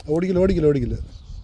ഓടിക്കില്ല ഓടിക്കില്ല ഓടിക്കില്ല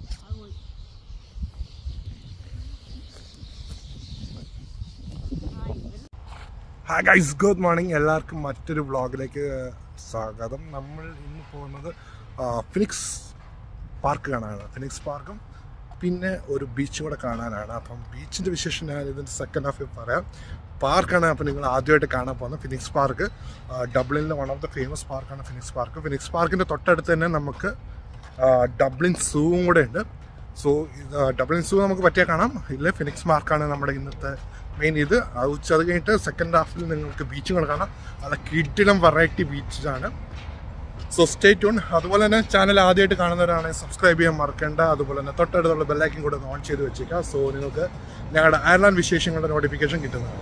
hi guys good morning എല്ലാവർക്കും മറ്റൊരു വ്ളോഗിലേക്ക് സ്വാഗതം നമ്മൾ ഇന്ന് പോകുന്നത് ആ, ഫിനിക്സ് പാർക്ക് കാണാനാണ് ഫിനിക്സ് പാർക്കും പിന്നെ ഒരു ബീച്ചും കൂടെ കാണാനാണ് അപ്പം ബീച്ചിൻ്റെ വിശേഷം ഞാൻ ഇതിൻ്റെ സെക്കൻഡ് ഹാഫിൽ പറയാം പാർക്കാണ് അപ്പോൾ നിങ്ങൾ ആദ്യമായിട്ട് കാണാൻ പോകുന്നത് ഫിനിക്സ് പാർക്ക് ഡബ്ലിനിലെ വൺ ഓഫ് ദ ഫേമസ് പാർക്കാണ് ഫിനിക്സ് പാർക്ക് ഫിനിക്സ് പാർക്കിൻ്റെ തൊട്ടടുത്ത് തന്നെ നമുക്ക് ആ, ഡബ്ലിൻ സൂവും കൂടെ ഉണ്ട് സോ ഇത് ഡബ്ലിൻ സൂ നമുക്ക് പറ്റിയാൽ കാണാം ഇല്ല ഫിനിക്സ് മാർക്കാണ് നമ്മുടെ ഇന്നത്തെ മെയിൻ ഇത് അത് ഉച്ച അത് കഴിഞ്ഞിട്ട് സെക്കൻഡ് ഹാഫിൽ നിങ്ങൾക്ക് ബീച്ചുകൾ കാണാം അത് കിഡിലും വെറൈറ്റി ബീച്ചാണ് സോ സ്റ്റേ ട്യൂൺ അതുപോലെ തന്നെ ചാനൽ ആദ്യമായിട്ട് കാണുന്നവരാണെങ്കിൽ സബ്സ്ക്രൈബ് ചെയ്യാൻ മറക്കേണ്ട അതുപോലെ തന്നെ തൊട്ടടുത്തുള്ള ബെല്ലൈക്കൻ കൂടെ ഓൺ ചെയ്ത് വെച്ചേക്കാം സോ നിങ്ങൾക്ക് ഞങ്ങളുടെ അയർലാൻഡ് വിശേഷങ്ങളുടെ നോട്ടിഫിക്കേഷൻ കിട്ടുന്നതാണ്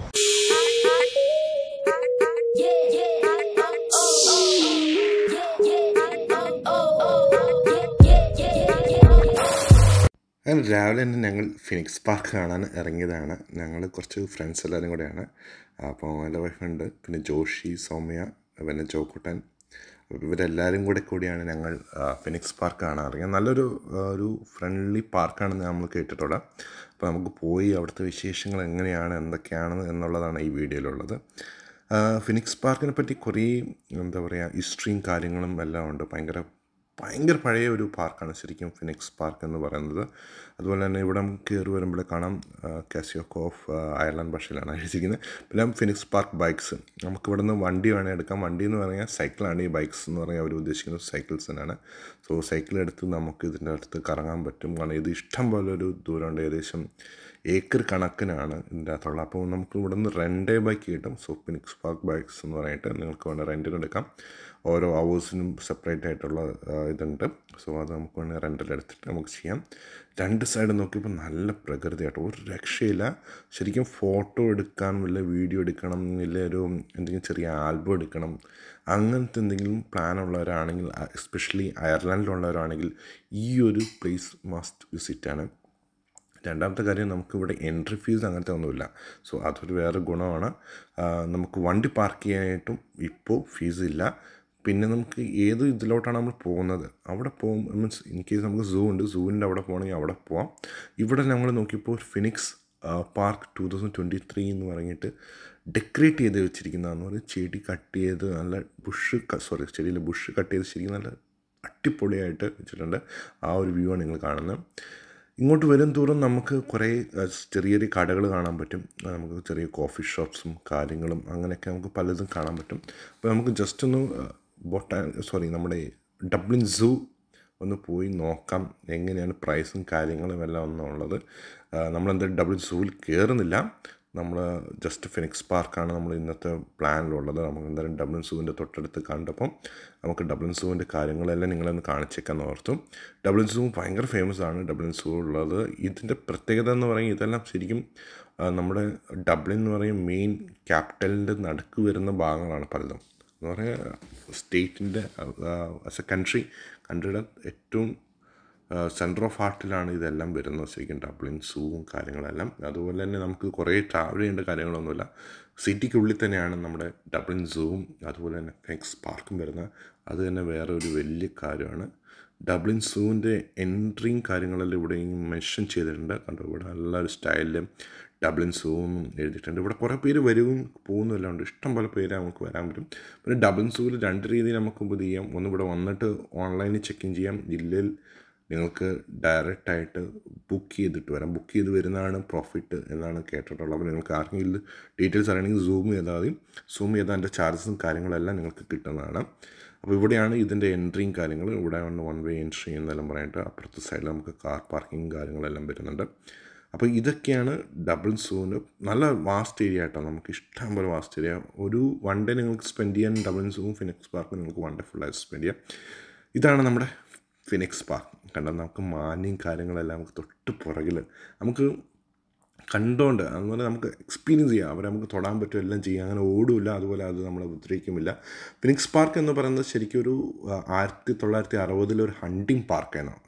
Yeah, yeah, oh, oh, oh. Yeah, yeah, oh, oh, oh. Yeah, yeah, yeah, yeah, oh. അങ്ങനെ രാവിലെ തന്നെ ഞങ്ങൾ ഫിനിക്സ് പാർക്ക് കാണാൻ ഇറങ്ങിയതാണ് ഞങ്ങൾ കുറച്ച് ഫ്രണ്ട്സ് എല്ലാവരും കൂടെയാണ് അപ്പോൾ എൻ്റെ വൈഫുണ്ട് പിന്നെ ജോഷി സൗമ്യ പിന്നെ ജോക്കുട്ടൻ ഇവരെല്ലാവരും കൂടെ കൂടിയാണ് ഞങ്ങൾ ആ, ഫിനിക്സ് പാർക്ക് കാണാൻ ഇറങ്ങിയത് നല്ലൊരു ആ, ഒരു ഫ്രണ്ട്ലി പാർക്കാണെന്ന് നമ്മൾ കേട്ടിട്ടുള്ളത് അപ്പോൾ നമുക്ക് പോയി അവിടുത്തെ വിശേഷങ്ങൾ എങ്ങനെയാണ് എന്തൊക്കെയാണ് എന്നുള്ളതാണ് ഈ വീഡിയോയിലുള്ളത് ആ, ഫിനിക്സ് പാർക്കിനെ പറ്റി കുറേ എന്താ പറയുക ഹിസ്റ്ററിയും കാര്യങ്ങളും എല്ലാം ഉണ്ട് ഭയങ്കര ഭയങ്കര പഴയ ഒരു പാർക്കാണ് ശരിക്കും ഫിനിക്സ് പാർക്ക് എന്ന് പറയുന്നത് അതുപോലെ തന്നെ ഇവിടെ നമുക്ക് കയറി വരുമ്പോൾ കാണാം കാസിയോക്കോ ഓഫ് അയർലാൻഡ് ഭാഷയിലാണ് എഴുതിയിരിക്കുന്നത് പിന്നെ ഫിനിക്സ് പാർക്ക് ബൈക്സ് നമുക്ക് ഇവിടെ നിന്ന് വണ്ടി വേണേൽ എടുക്കാം വണ്ടി എന്ന് പറഞ്ഞാൽ സൈക്കിളാണ് ഈ ബൈക്സ് എന്ന് പറഞ്ഞാൽ അവർ ഉദ്ദേശിക്കുന്നത് സൈക്കിൾസ് തന്നെയാണ് സോ സൈക്കിൾ എടുത്ത് നമുക്ക് ഇതിൻ്റെ അടുത്ത് കറങ്ങാൻ പറ്റും കാരണം ഇത് ഇഷ്ടം പോലെ ഒരു ദൂരമുണ്ട് ഏകദേശം ഏക്കർ കണക്കിനാണ് ഇതിൻ്റെ അകത്തുള്ളത് അപ്പോൾ നമുക്ക് ഇവിടെ നിന്ന് റെൻഡേ ബൈക്ക് കിട്ടും സോ ഫിനിക്സ് പാർക്ക് ബൈക്സ് എന്ന് പറഞ്ഞിട്ട് നിങ്ങൾക്ക് വേണ്ട റെൻറ്റിന് എടുക്കാം ഓരോ അവേഴ്സിനും സെപ്പറേറ്റ് ആയിട്ടുള്ള ആ, ഇതുണ്ട് സോ അത് നമുക്ക് വേണമെങ്കിൽ റെൻ്റിൽ എടുത്തിട്ട് നമുക്ക് ചെയ്യാം രണ്ട് സൈഡ് നോക്കിയപ്പോൾ നല്ല പ്രകൃതിയായിട്ട് ഒരു രക്ഷയില്ല ശരിക്കും ഫോട്ടോ എടുക്കാൻ വല്ല വീഡിയോ എടുക്കണം ഇല്ല ഒരു എന്തെങ്കിലും ചെറിയ ആൽബം എടുക്കണം അങ്ങനത്തെ എന്തെങ്കിലും പ്ലാൻ ഉള്ളവരാണെങ്കിൽ എസ്പെഷ്യലി അയർലാൻഡിലുള്ളവരാണെങ്കിൽ ഈ ഒരു പ്ലേസ് മസ്റ്റ് വിസിറ്റാണ് രണ്ടാമത്തെ കാര്യം നമുക്കിവിടെ എൻട്രി ഫീസ് അങ്ങനത്തെ ഒന്നുമില്ല സോ അതൊരു വേറെ ഗുണമാണ് ആ, നമുക്ക് വണ്ടി പാർക്ക് ചെയ്യാനായിട്ടും ഇപ്പോൾ ഫീസ് ഇല്ല പിന്നെ നമുക്ക് ഏത് ഇതിലോട്ടാണ് നമ്മൾ പോകുന്നത് അവിടെ പോകും മീൻസ് ഇൻ കേസ് നമുക്ക് സൂ ഉണ്ട് സൂവിൻ്റെ അവിടെ പോകണമെങ്കിൽ അവിടെ പോവാം ഇവിടെ ഞങ്ങൾ നോക്കിയപ്പോൾ Phoenix Park two thousand twenty three എന്ന് പറഞ്ഞിട്ട് ഡെക്കറേറ്റ് ചെയ്ത് വെച്ചിരിക്കുന്നതെന്ന് പറഞ്ഞാൽ ചെടി കട്ട് ചെയ്ത് നല്ല ബുഷ് സോറി ചെടിയിൽ ബുഷ് കട്ട് ചെയ്ത് ശരിക്കും നല്ല അടിപൊളിയായിട്ട് വെച്ചിട്ടുണ്ട് ആ ഒരു വ്യൂ ആണ് നിങ്ങൾ കാണുന്നത് ഇങ്ങോട്ട് വരും തോറും നമുക്ക് കുറേ അഹ്, ചെറിയ ചെറിയ കടകൾ കാണാൻ പറ്റും അഹ് നമുക്ക് ചെറിയ കോഫി ഷോപ്സും കാര്യങ്ങളും അങ്ങനെയൊക്കെ നമുക്ക് പലതും കാണാൻ പറ്റും അപ്പോൾ നമുക്ക് ജസ്റ്റ് ഒന്ന് ബൊട്ടാ സോറി നമ്മുടെ ഡബ്ലിൻ സൂ ഒന്ന് പോയി നോക്കാം എങ്ങനെയാണ് പ്രൈസും കാര്യങ്ങളും എല്ലാം ഒന്നുള്ളത് നമ്മളെന്തായാലും ഡബ്ലിൻ സൂവിൽ കയറുന്നില്ല നമ്മൾ ജസ്റ്റ് ഫിനിക്സ് പാർക്കാണ് നമ്മൾ ഇന്നത്തെ പ്ലാനിലുള്ളത് നമുക്ക് എന്തായാലും ഡബ്ലിൻ സൂവിൻ്റെ തൊട്ടടുത്ത് കണ്ടപ്പം നമുക്ക് ഡബ്ലിൻ സൂവിൻ്റെ കാര്യങ്ങളെല്ലാം നിങ്ങളൊന്ന് കാണിച്ചേക്കാൻ ഓർത്തു ഡബ്ലിൻ സൂ ഭയങ്കര ഫേമസ് ആണ് ഡബ്ലിൻ സൂ ഉള്ളത് ഇതിൻ്റെ പ്രത്യേകത എന്ന് പറയുന്നത് ഇതെല്ലാം ശരിക്കും ആ, നമ്മുടെ ഡബ്ലിൻ എന്ന് പറയും മെയിൻ ക്യാപിറ്റലിൻ്റെ നടുക്ക് വരുന്ന ഭാഗങ്ങളാണ് പലതും എന്ന് പറയാൻ സ്റ്റേറ്റിൻ്റെ ആസ് എ കൺട്രി കൺട്രിയുടെ ഏറ്റവും സെൻറ്റർ ഓഫ് ഹാർട്ടിലാണ് ഇതെല്ലാം വരുന്നത് ശരിക്കും ഡബ്ലിൻ സൂവും കാര്യങ്ങളെല്ലാം അതുപോലെ തന്നെ നമുക്ക് കുറേ ട്രാവൽ ചെയ്യേണ്ട കാര്യങ്ങളൊന്നുമില്ല സിറ്റിക്കുള്ളിൽ തന്നെയാണ് നമ്മുടെ ഡബ്ലിൻ സൂവും അതുപോലെ തന്നെ ഫെക്സ് പാർക്കും വരുന്നത് അത് തന്നെ വേറെ ഒരു വലിയ കാര്യമാണ് ഡബ്ലിൻ സൂവിൻ്റെ എൻട്രിയും കാര്യങ്ങളെല്ലാം ഇവിടെ മെൻഷൻ ചെയ്തിട്ടുണ്ട് കണ്ടോ ഇവിടെ നല്ല ഒരു സ്റ്റൈലിൽ ഡബ്ലിൻ സൂവും എഴുതിയിട്ടുണ്ട് ഇവിടെ കുറേ പേര് വരും പോകുന്നതെല്ലാം ഉണ്ട് ഇഷ്ടം പോലെ പേര് നമുക്ക് വരാൻ പറ്റും പിന്നെ ഡബ്ലിൻ സൂവിൽ രണ്ട് രീതിയിൽ നമുക്ക് ഇത് ചെയ്യാം ഒന്ന് ഇവിടെ വന്നിട്ട് ഓൺലൈനിൽ ചെക്ക് ഇൻ ചെയ്യാം ജില്ലയിൽ നിങ്ങൾക്ക് ഡയറക്റ്റായിട്ട് ബുക്ക് ചെയ്തിട്ട് വരാം ബുക്ക് ചെയ്ത് വരുന്നതാണ് പ്രോഫിറ്റ് എന്നാണ് കേട്ടിട്ടുള്ളത് അപ്പോൾ നിങ്ങൾക്ക് ആർക്കെങ്കിലും ഡീറ്റെയിൽസ് അറിയണമെങ്കിൽ സൂം ചെയ്താൽ മതി സൂം ചെയ്താൽ അതിൻ്റെ ചാർജസും കാര്യങ്ങളെല്ലാം നിങ്ങൾക്ക് കിട്ടുന്നതാണ് അപ്പോൾ ഇവിടെയാണ് ഇതിൻ്റെ എൻട്രിയും കാര്യങ്ങളും ഇവിടെ ആണ് വൺ വേ എൻട്രി എന്നെല്ലാം പറഞ്ഞിട്ട് അപ്പുറത്തെ സൈഡിൽ നമുക്ക് കാർ പാർക്കിംഗ് കാര്യങ്ങളെല്ലാം വരുന്നുണ്ട് അപ്പോൾ ഇതൊക്കെയാണ് ഡബിൾ സൂന് നല്ല വാസ്റ്റ് ഏരിയ ആയിട്ടോ നമുക്ക് ഇഷ്ടം പോലെ വാസ്റ്റ് ഏരിയ ഒരു വൺ ഡേ നിങ്ങൾക്ക് സ്പെൻഡ് ചെയ്യാൻ ഡബിൾ സൂവും ഫിനിക്സ് പാർക്കും നിങ്ങൾക്ക് വൺ ഡേ ഫുള്ളായിട്ട് സ്പെൻഡ് ചെയ്യാം ഇതാണ് നമ്മുടെ ഫിനിക്സ് പാർക്ക് കണ്ടോ നമുക്ക് മാന്യം കാര്യങ്ങളെല്ലാം നമുക്ക് തൊട്ട് പുറകിൽ നമുക്ക് കണ്ടുകൊണ്ട് അതുപോലെ നമുക്ക് എക്സ്പീരിയൻസ് ചെയ്യാം അവരെ നമുക്ക് തൊടാൻ പറ്റും എല്ലാം ചെയ്യാം അങ്ങനെ ഓടില്ല അതുപോലെ അത് നമ്മളെ ഉപദ്രവിക്കുമില്ല ഫിനിക്സ് പാർക്ക് എന്ന് പറയുന്നത് ശരിക്കും ഒരു ആ, ആയിരത്തി തൊള്ളായിരത്തി അറുപതിലൊരു ഹണ്ടിങ് പാർക്കാണ്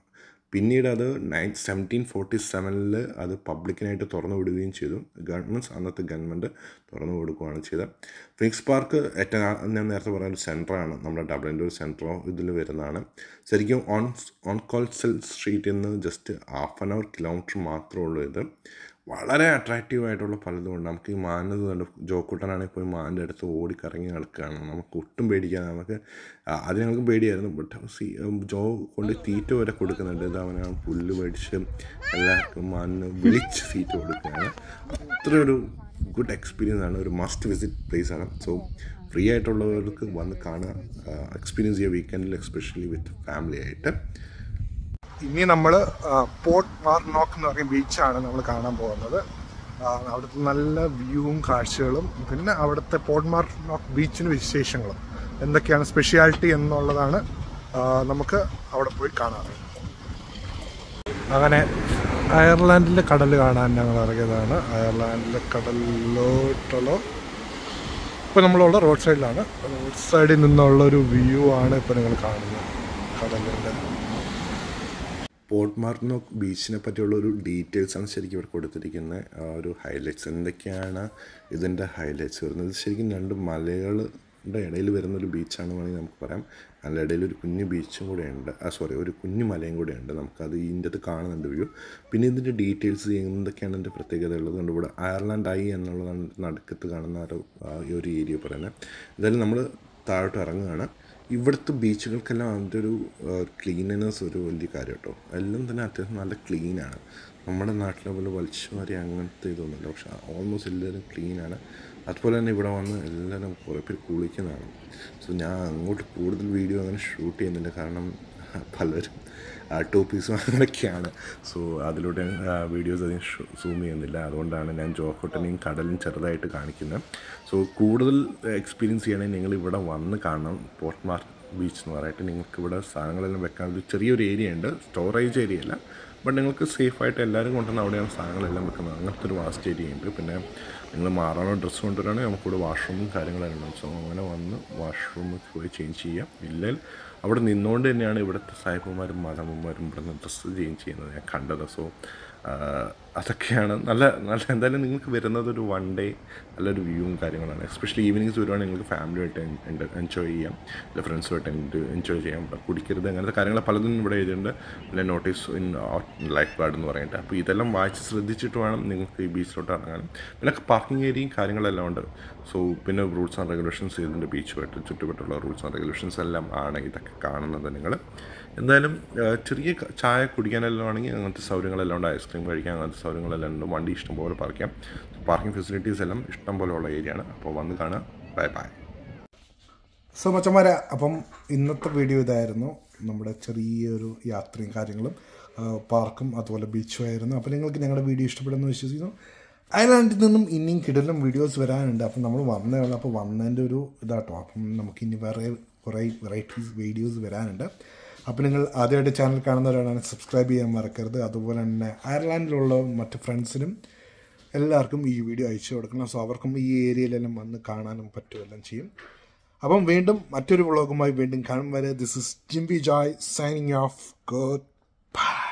പിന്നീട് അത് നയൻ സെവൻറ്റീൻ ഫോർട്ടി സെവനിൽ അത് പബ്ലിക്കിനായിട്ട് തുറന്നു വിടുകയും ചെയ്തു ഗവൺമെൻറ് അന്നത്തെ ഗവൺമെൻറ് തുറന്നു കൊടുക്കുകയാണ് ചെയ്തത് ഫിനിക്സ് പാർക്ക് ഏറ്റവും ആ- ഞാൻ നേരത്തെ പറഞ്ഞ ഒരു സെൻറ്ററാണ് നമ്മുടെ ഡബ്ലിൻ്റെ ഒരു സെൻറ്ററോ ഇതിൽ വരുന്നതാണ് ശരിക്കും ഓൺ ഓൺ കോൾസൽ സ്ട്രീറ്റിൽ നിന്ന് just half an hour kilometre മാത്രമേ ഉള്ളൂ ഇത് വളരെ അട്രാക്റ്റീവ് ആയിട്ടുള്ള പലതും ഉണ്ട് നമുക്ക് ഈ മാനത് കണ്ട് ജോക്കുട്ടനാണെങ്കിൽ പോയി മാൻ്റെ അടുത്ത് ഓടിക്കറങ്ങി നടക്കുകയാണ് നമുക്ക് ഒട്ടും പേടിക്കാൻ നമുക്ക് ആ, അത് ഞങ്ങൾക്ക് പേടിയായിരുന്നു ബട്ട് സി ജോ കൊണ്ട് തീറ്റ വരെ കൊടുക്കുന്നുണ്ട് ഇത് അവനെ ആ പുല്ല് മേടിച്ച് എല്ലാവർക്കും മാനിന് വിളിച്ച് തീറ്റ കൊടുക്കുകയാണ് അത്ര ഒരു ഗുഡ് എക്സ്പീരിയൻസ് ആണ് ഒരു മസ്റ്റ് വിസിറ്റ് പ്ലേസ് ആണ് സോ ഫ്രീ ആയിട്ടുള്ളവർക്ക് വന്ന് കാണുക എക്സ്പീരിയൻസ് ചെയ്യുക വീക്കെൻഡിൽ എസ്പെഷ്യലി വിത്ത് ഫാമിലി ആയിട്ട് ഇനി നമ്മൾ പോർട്ട് മാർനോക്ക് എന്ന് പറയുന്ന ബീച്ചാണ് നമ്മൾ കാണാൻ പോകുന്നത് ആ, അവിടുത്തെ നല്ല വ്യൂവും കാഴ്ചകളും പിന്നെ അവിടുത്തെ പോർട്ട് മാർനോക്ക് ബീച്ചിന് വിശേഷങ്ങളും എന്തൊക്കെയാണ് സ്പെഷ്യാലിറ്റി എന്നുള്ളതാണ് ആ, നമുക്ക് അവിടെ പോയി കാണാറ് അങ്ങനെ അയർലാൻഡിലെ കടൽ കാണാൻ ഞങ്ങൾ ഇറങ്ങിയതാണ് അയർലാൻഡിലെ കടലിലോട്ടുള്ള ഇപ്പോൾ നമ്മളുള്ള റോഡ് സൈഡിലാണ് റോഡ് സൈഡിൽ നിന്നുള്ള ഒരു വ്യൂ ആണ് ഇപ്പോൾ നിങ്ങൾ കാണുന്നത് കടലിൻ്റെ പോർട്ട് മാർട്ടിനോക്ക് ബീച്ചിനെ പറ്റിയുള്ള ഒരു ഡീറ്റെയിൽസ് ആണ് ശരിക്കും ഇവിടെ കൊടുത്തിരിക്കുന്നത് ആ ഒരു ഹൈലൈറ്റ്സ് എന്തൊക്കെയാണ് ഇതിൻ്റെ ഹൈലൈറ്റ്സ് വരുന്നത് ഇത് ശരിക്കും രണ്ട് മലകളുടെ ഇടയിൽ വരുന്ന ഒരു ബീച്ചാണെന്ന് വേണമെങ്കിൽ നമുക്ക് പറയാം അതിൻ്റെ ഇടയിൽ ഒരു കുഞ്ഞു ബീച്ചും കൂടെ ഉണ്ട് ആ സോറി ഒരു കുഞ്ഞു മലയും കൂടെ ഉണ്ട് നമുക്കത് ഇതിൻ്റെ അത് കാണുന്നുണ്ട് വ്യൂ പിന്നെ ഇതിൻ്റെ ഡീറ്റെയിൽസ് എന്തൊക്കെയാണ് ഇതിൻ്റെ പ്രത്യേകത ഉള്ളത് കൊണ്ട് ഇവിടെ അയർലാൻഡ് ഐ എന്നുള്ളതാണ് നടുക്കത്ത് കാണുന്ന ആ ഒരു ആ ഈ ഒരു ഏരിയ പറയുന്നത് എന്തായാലും നമ്മൾ താഴോട്ട് ഇറങ്ങുകയാണ് ഇവിടുത്തെ ബീച്ചുകൾക്കെല്ലാം അതിൻ്റെ ഒരു ക്ലീനിനെസ് ഒരു വലിയ കാര്യം കേട്ടോ എല്ലാം തന്നെ അത്യാവശ്യം നല്ല ക്ലീനാണ് നമ്മുടെ നാട്ടിലെ പോലെ വലിച്ചുമാരി അങ്ങനത്തെ ഇതൊന്നുമില്ല പക്ഷെ ഓൾമോസ്റ്റ് എല്ലാവരും ക്ലീനാണ് അതുപോലെ തന്നെ ഇവിടെ വന്ന് എല്ലാവരും കുറേ പേര് കുളിക്കുന്നതാണ് സോ ഞാൻ അങ്ങോട്ട് കൂടുതൽ വീഡിയോ അങ്ങനെ ഷൂട്ട് ചെയ്യുന്നില്ല കാരണം പലരും ടോപ്പീസും അങ്ങനെയൊക്കെയാണ് സോ അതിലൂടെ വീഡിയോസ് അധികം സൂം ചെയ്യുന്നില്ല അതുകൊണ്ടാണ് ഞാൻ ജോക്കോട്ടനെയും കടലും ചെറുതായിട്ട് കാണിക്കുന്നത് സോ കൂടുതൽ എക്സ്പീരിയൻസ് ചെയ്യണമെങ്കിൽ നിങ്ങൾ ഇവിടെ വന്ന് കാണണം പോർട്ട്മാർ ബീച്ച് എന്ന് പറയട്ടെ നിങ്ങൾക്ക് ഇവിടെ സാധനങ്ങളെല്ലാം വെക്കാൻ ഒരു ചെറിയൊരു ഏരിയ ഉണ്ട് സ്റ്റോറേജ് ഏരിയ അല്ല ബട്ട് നിങ്ങൾക്ക് സേഫായിട്ട് എല്ലാവരും കൊണ്ടുവന്ന് അവിടെയാണ് സാധനങ്ങളെല്ലാം വെക്കുന്നത് അങ്ങനത്തെ ഒരു വാസ്റ്റ് ഏരിയ ഉണ്ട് പിന്നെ നിങ്ങൾ മാറാനോ ഡ്രസ്സ് കൊണ്ടുവരാണെങ്കിൽ നമുക്കിവിടെ വാഷ്റൂമും കാര്യങ്ങളെല്ലാം ഉണ്ട് സോ അങ്ങനെ വന്ന് വാഷ്റൂമിൽ പോയി ചേഞ്ച് ചെയ്യാം ഇല്ലെങ്കിൽ അവിടെ നിന്നുകൊണ്ട് തന്നെയാണ് ഇവിടുത്തെ സാഹിബുമാരും മദമുമാരും ഇവിടുന്ന് ഡ്രസ്സ് ചേഞ്ച് ചെയ്യുന്നത് ഞാൻ കണ്ടത് സോ അതൊക്കെയാണ് നല്ല നല്ല എന്തായാലും നിങ്ങൾക്ക് വരുന്നത് ഒരു വൺ ഡേ നല്ലൊരു വ്യൂവും കാര്യങ്ങളാണ് എസ്പെഷ്യലി ഈവനിങ്സ് വരുവാണെങ്കിൽ നിങ്ങൾക്ക് ഫാമിലിയായിട്ട് എൻജോയ് ചെയ്യാം അല്ല ഫ്രണ്ട്സുമായിട്ട് എൻജോയ് ചെയ്യാം ഇവിടെ കുടിക്കരുത് അങ്ങനത്തെ കാര്യങ്ങൾ പലതും ഇവിടെ എഴുതിയിട്ടുണ്ട് പിന്നെ നോട്ടീസ് ഇൻ ലൈഫ് ഗാർഡ് എന്ന് പറഞ്ഞിട്ട് അപ്പോൾ ഇതെല്ലാം വായിച്ച് ശ്രദ്ധിച്ചിട്ട് വേണം നിങ്ങൾക്ക് ഈ ബീച്ചിലോട്ട് ഇറങ്ങാൻ പിന്നെ പാർക്കിംഗ് ഏരിയയും കാര്യങ്ങളെല്ലാം ഉണ്ട് സോ പിന്നെ റൂൾസ് ആൻഡ് റെഗുലേഷൻസ് ഇതിൻ്റെ ബീച്ചുമായിട്ട് ചുറ്റുപറ്റുള്ള റൂൾസ് ആൻഡ് റെഗുലേഷൻസ് എല്ലാം ആണ് ഇതൊക്കെ കാണുന്നത് നിങ്ങൾ എന്തായാലും ആ, ചെറിയ ക- ചായ കുടിക്കാനെല്ലാം ആണെങ്കിൽ അങ്ങനത്തെ സൗകര്യങ്ങളെല്ലാം ഉണ്ട് ഐസ്ക്രീം കഴിക്കാൻ അങ്ങനത്തെ സൗകര്യങ്ങളെല്ലാം ഉണ്ട് വണ്ടി ഇഷ്ടംപോലെ പാർക്ക് ചെയ്യാം പാർക്കിംഗ് ഫെസിലിറ്റീസ് എല്ലാം ഇഷ്ടം പോലെ ഉള്ള ഏരിയ ആണ് അപ്പോൾ വന്ന് കാണുക ബൈ ബൈ സോ മച്ചന്മാരെ അപ്പം ഇന്നത്തെ വീഡിയോ ഇതായിരുന്നു നമ്മുടെ ചെറിയൊരു യാത്രയും കാര്യങ്ങളും ആ, പാർക്കും അതുപോലെ ബീച്ചും ആയിരുന്നു അപ്പോൾ നിങ്ങൾക്ക് ഞങ്ങളുടെ വീഡിയോ ഇഷ്ടപ്പെടുമെന്ന് വിശ്വസിക്കുന്നു അയർലാൻഡിൽ നിന്നും ഇനിയും കിടലും വീഡിയോസ് വരാനുണ്ട് അപ്പം നമ്മൾ വന്നേ ഉള്ളൂ അപ്പോൾ വന്നതിൻ്റെ ഒരു ഇതാട്ടോ അപ്പം നമുക്ക് ഇനി വേറെ കുറേ വെറൈറ്റീസ് വീഡിയോസ് വരാനുണ്ട് അപ്പോൾ നിങ്ങൾ ആദ്യമായിട്ട് ചാനൽ കാണുന്നവരാണെങ്കിൽ സബ്സ്ക്രൈബ് ചെയ്യാൻ മറക്കരുത് അതുപോലെ തന്നെ അയർലാൻഡിലുള്ള മറ്റ് ഫ്രണ്ട്സിനും എല്ലാവർക്കും ഈ വീഡിയോ അയച്ചു കൊടുക്കണം സോ അവർക്കും ഈ ഏരിയയിലെല്ലാം വന്ന് കാണാനും പറ്റുമെല്ലാം ചെയ്യും അപ്പം വീണ്ടും മറ്റൊരു വ്ളോഗുമായി വീണ്ടും കാണും വരെ this is Jimbi Joy signing off good bye